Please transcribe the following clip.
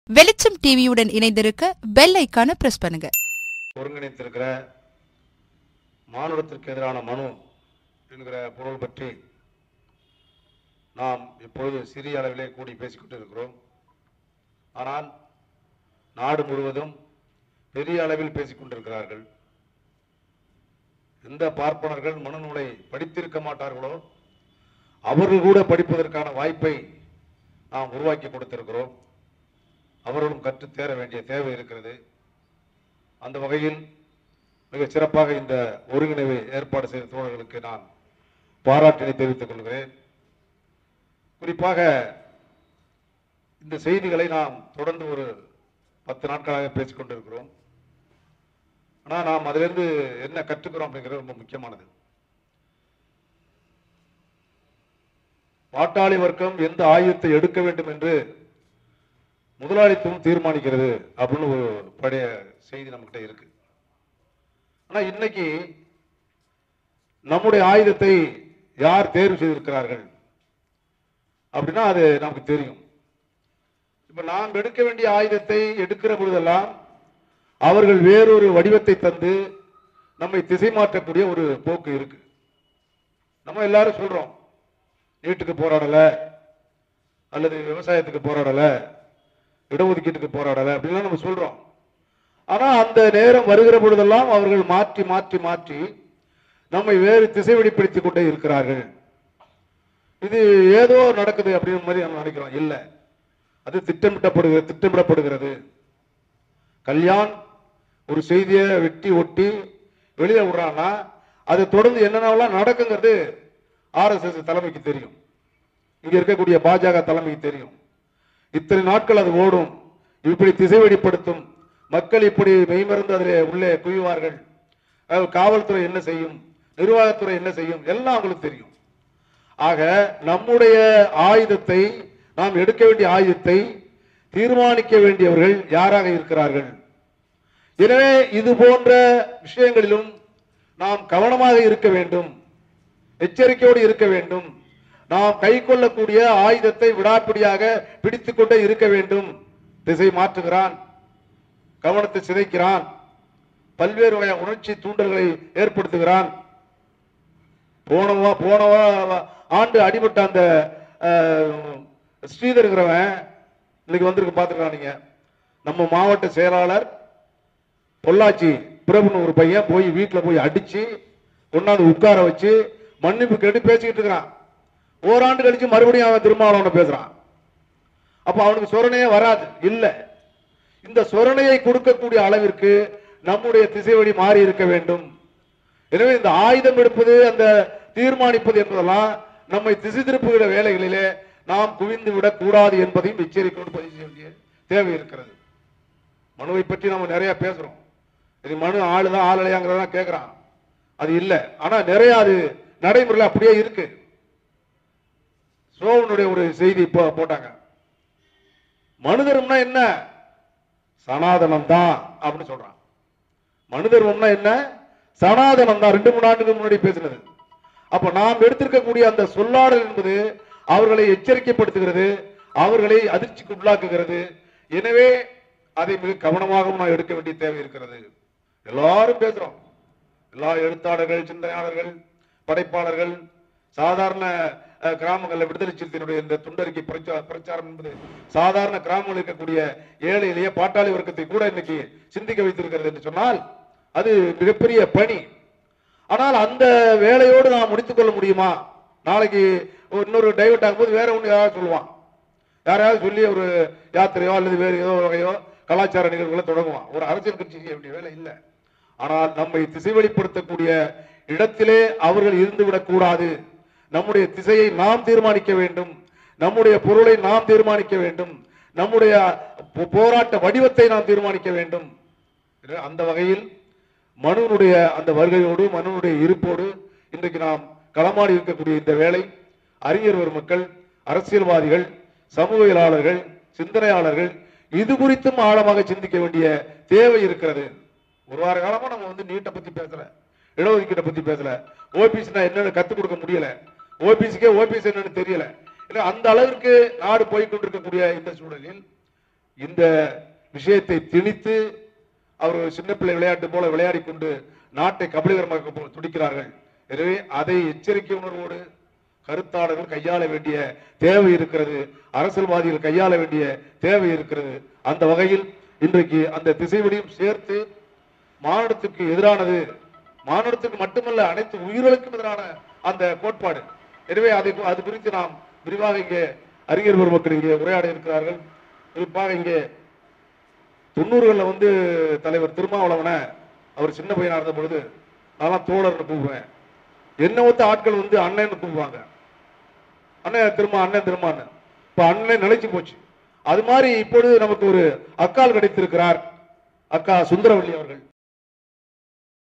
வெளிச்சம் டிவியுடன் இணைந்திருக்க பெல் ஐக்கான பிரஸ் பண்ணுங்க ஒருங்கிணைத்திருக்கிற மானுடத்திற்கு எதிரான மனு என்கிற பொருள் பற்றி நாம் இப்பொழுது சிறிய அளவிலே கூடி பேசிக்கொண்டு இருக்கிறோம் ஆனால் நாடு முழுவதும் பெரிய அளவில் பேசிக் கொண்டிருக்கிறார்கள் எந்த பார்ப்பனர்கள் மனுநூலை படித்திருக்க மாட்டார்களோ அவர்கள் கூட படிப்பதற்கான வாய்ப்பை நாம் உருவாக்கி கொடுத்திருக்கிறோம் அவர்களும் கற்றுத் தேர வேண்டிய தேவை இருக்கிறது அந்த வகையில் மிக சிறப்பாக இந்த ஒருங்கிணைவை ஏற்பாடு செய்த தோழர்களுக்கு நான் பாராட்டினை தெரிவித்துக் கொள்கிறேன் குறிப்பாக இந்த செய்திகளை நாம் தொடர்ந்து ஒரு பத்து நாட்களாக பேசிக் கொண்டிருக்கிறோம் ஆனால் நாம் அதிலிருந்து என்ன கற்றுக்கிறோம் அப்படிங்கிறது ரொம்ப முக்கியமானது பாட்டாளி வர்க்கம் எந்த ஆயுதத்தை எடுக்க வேண்டும் என்று முதலாளித்துவம் தீர்மானிக்கிறது அப்படின்னு ஒரு பழைய செய்தி நம்மகிட்ட இருக்கு ஆனா இன்னைக்கு நம்முடைய ஆயுதத்தை யார் தேர்வு செய்திருக்கிறார்கள் அப்படின்னா அது நமக்கு தெரியும் இப்ப நாம் எடுக்க வேண்டிய ஆயுதத்தை எடுக்கிற பொழுதெல்லாம் அவர்கள் வேறொரு வடிவத்தை தந்து நம்மை திசை மாற்றக்கூடிய ஒரு போக்கு இருக்கு நம்ம எல்லாரும் சொல்றோம் நீட்டுக்கு போராடல அல்லது விவசாயத்துக்கு போராடல இடஒதுக்கீட்டுக்கு போராடல அப்படின்லாம் நம்ம சொல்றோம் ஆனா அந்த நேரம் வருகிற பொழுதெல்லாம் அவர்கள் மாற்றி மாற்றி மாற்றி நம்மை வேறு திசை வெளிப்படுத்திக் கொண்டே இருக்கிறார்கள் இது ஏதோ நடக்குது அப்படின்னு மாதிரி நம்ம நினைக்கிறோம் இல்ல அது திட்டமிட்டப்படுகிறது திட்டமிடப்படுகிறது கல்யாண் ஒரு செய்தியை வெட்டி ஒட்டி வெளியே விடுறான்னா அது தொடர்ந்து என்னென்னலாம் நடக்குங்கிறது ஆர்எஸ்எஸ் தலைமைக்கு தெரியும் இங்க இருக்கக்கூடிய பாஜக தலைமைக்கு தெரியும் இத்தனை நாட்கள் அது ஓடும் இப்படி திசை வெளிப்படுத்தும் மக்கள் இப்படி மெய்மறந்து அதில் உள்ளே குவிவார்கள் அஹ் காவல்துறை என்ன செய்யும் நிர்வாகத்துறை என்ன செய்யும் எல்லாம் அவங்களுக்கு தெரியும் ஆக நம்முடைய ஆயுதத்தை நாம் எடுக்க வேண்டிய ஆயுதத்தை தீர்மானிக்க வேண்டியவர்கள் யாராக இருக்கிறார்கள் எனவே இது போன்ற விஷயங்களிலும் நாம் கவனமாக இருக்க வேண்டும் எச்சரிக்கையோடு இருக்க வேண்டும் நாம் கை கொள்ளக்கூடிய ஆயுதத்தை விடாப்பிடியாக பிடித்துக் கொண்டே இருக்க வேண்டும் திசை மாற்றுகிறான் கவனத்தை சிதைக்கிறான் பல்வேறு வகை உணர்ச்சி தூண்டல்களை ஏற்படுத்துகிறான் போனவா போனவா ஆண்டு அடிபட்ட அந்த அஹ், ஸ்ரீதருங்கிறவன் இன்னைக்கு வந்திருக்கு பார்த்துருக்கான் நீங்க நம்ம மாவட்ட செயலாளர் பொள்ளாச்சி பிரபுன்னு ஒரு பையன் போய் வீட்டில் போய் அடிச்சு கொண்டாந்து உட்கார வச்சு மன்னிப்பு கேட்டு பேசிக்கிட்டு இருக்கிறான் ஓராண்டு கழிச்சு மறுபடியும் அவன் திருமாவளவனை பேசுறான் அப்ப அவனுக்கு சொரணையே வராது இல்ல இந்த சொரணையை கொடுக்கக்கூடிய அளவிற்கு நம்முடைய திசைவழி மாறி இருக்க வேண்டும் எனவே இந்த ஆயுதம் எடுப்பது அந்த தீர்மானிப்பது என்பதெல்லாம் நம்மை திசை திருப்புகிற வேலைகளிலே நாம் குவிந்து விடக் கூடாது என்பதையும் எச்சரிக்கையோடு பதிவு செய்ய வேண்டிய தேவை இருக்கிறது மனுவை பற்றி நம்ம நிறைய பேசுறோம் இது மனு ஆளுதான் ஆளலையாங்கிறதான் கேட்கிறான் அது இல்ல ஆனா நிறைய அது நடைமுறையில் அப்படியே இருக்கு சோவனுடைய ஒரு செய்தி இப்போ போட்டாங்க மனு தர்மம்னா என்ன சனாதனம் தான் அப்படின்னு சொல்றான் மனு தர்மம்னா என்ன சனாதனம் தான் ரெண்டு மூணு ஆண்டுக்கு முன்னாடி பேசினது அப்ப நாம் எடுத்திருக்கக்கூடிய அந்த சொல்லாடல் என்பது அவர்களை எச்சரிக்கைப்படுத்துகிறது அவர்களை அதிர்ச்சிக்கு உள்ளாக்குகிறது எனவே அதை மிக கவனமாகவும் நாம் எடுக்க வேண்டிய தேவை இருக்கிறது எல்லாரும் பேசுறோம் எல்லா எழுத்தாளர்கள் சிந்தனையாளர்கள் படைப்பாளர்கள் சாதாரண அஹ், கிராமங்கள்ல விடுதலை சிறுத்தையினுடைய இந்த துண்டறிக்கை பிரச்சா- பிரச்சாரம் என்பது சாதாரண கிராமங்களில் இருக்கக்கூடிய ஏழை எளிய பாட்டாளி வர்க்கத்தை கூட இன்னைக்கு சிந்திக்க வைத்திருக்கிறது என்று சொன்னால் அது மிகப்பெரிய பணி ஆனால் அந்த வேலையோடு நாம் முடித்துக் கொள்ள முடியுமா நாளைக்கு ஒரு இன்னொரு டைவர்ட் ஆகும்போது வேற ஒன்று யாராவது சொல்லுவான் யாரையாவது சொல்லி ஒரு யாத்திரையோ அல்லது வேறு ஏதோ ஒரு வகையோ கலாச்சார நிகழ்வுகளை தொடங்குவான் ஒரு அரசியல் கட்சி செய்ய வேண்டிய வேலை இல்லை ஆனால் நம்மை திசை வெளிப்படுத்தக்கூடிய இடத்திலே அவர்கள் இருந்து விடக்கூடாது நம்முடைய திசையை நாம் தீர்மானிக்க வேண்டும் நம்முடைய பொருளை நாம் தீர்மானிக்க வேண்டும் நம்முடைய போ- போராட்ட வடிவத்தை நாம் தீர்மானிக்க வேண்டும் எனவே அந்த வகையில் மனுனுடைய அந்த வருகையோடு மனுனுடைய இருப்போடு இன்றைக்கு நாம் களமாடி இருக்கக்கூடிய இந்த வேலை அறிஞர் பெருமக்கள் அரசியல்வாதிகள் சமூகவியலாளர்கள் சிந்தனையாளர்கள் இது குறித்தும் ஆழமாக சிந்திக்க வேண்டிய தேவை இருக்கிறது ஒரு வார காலமா நம்ம வந்து நீட்டை பத்தி பேசல இடஒதுக்கீட்டை பத்தி பேசல ஓபிசினா என்னன்னு கத்துக் கொடுக்க முடியல ஓபிசிக்கே ஓபிசி என்னன்னு தெரியல ஏன்னா அந்த அளவிற்கு நாடு போய் கொண்டிருக்கக்கூடிய இந்த சூழலில் இந்த விஷயத்தை திணித்து அவர் ஒரு சின்ன பிள்ளை விளையாட்டு போல விளையாடி கொண்டு நாட்டை கபலீகரமாக்க போ- துடிக்கிறார்கள் எனவே அதை எச்சரிக்கை உணர்வோடு கருத்தாளர்கள் கையாள வேண்டிய தேவை இருக்கிறது அரசியல்வாதிகள் கையாள வேண்டிய தேவை இருக்கிறது அந்த வகையில் இன்றைக்கு அந்த திசைவெளியும் சேர்த்து மானுடத்துக்கு எதிரானது மானுடத்துக்கு மட்டுமல்ல அனைத்து உயிர்களுக்கும் எதிரான அந்த கோட்பாடு எனவே அதை கு- அது குறித்து நாம் விரிவாக இங்கே அறிஞர் பெருமக்கள் இங்கே உரையாட இருக்கிறார்கள் குறிப்பாக இங்கே தொண்ணூறுகளில் வந்து தலைவர் திருமாவளவனை அவர் சின்ன பையனா இருந்த பொழுது நான் தோழர்னு கூப்பிடுவேன் என்ன ஒத்த ஆட்கள் வந்து அண்ணன்னு கூப்பிடுவாங்க அண்ணன் திரும்ப அண்ணன் திரும்பான்னு இப்ப அண்ணன் நிலைச்சு போச்சு அது மாதிரி இப்பொழுது நமக்கு ஒரு அக்கால் கிடைத்திருக்கிறார் அக்கா சுந்தரவல்லி அவர்கள்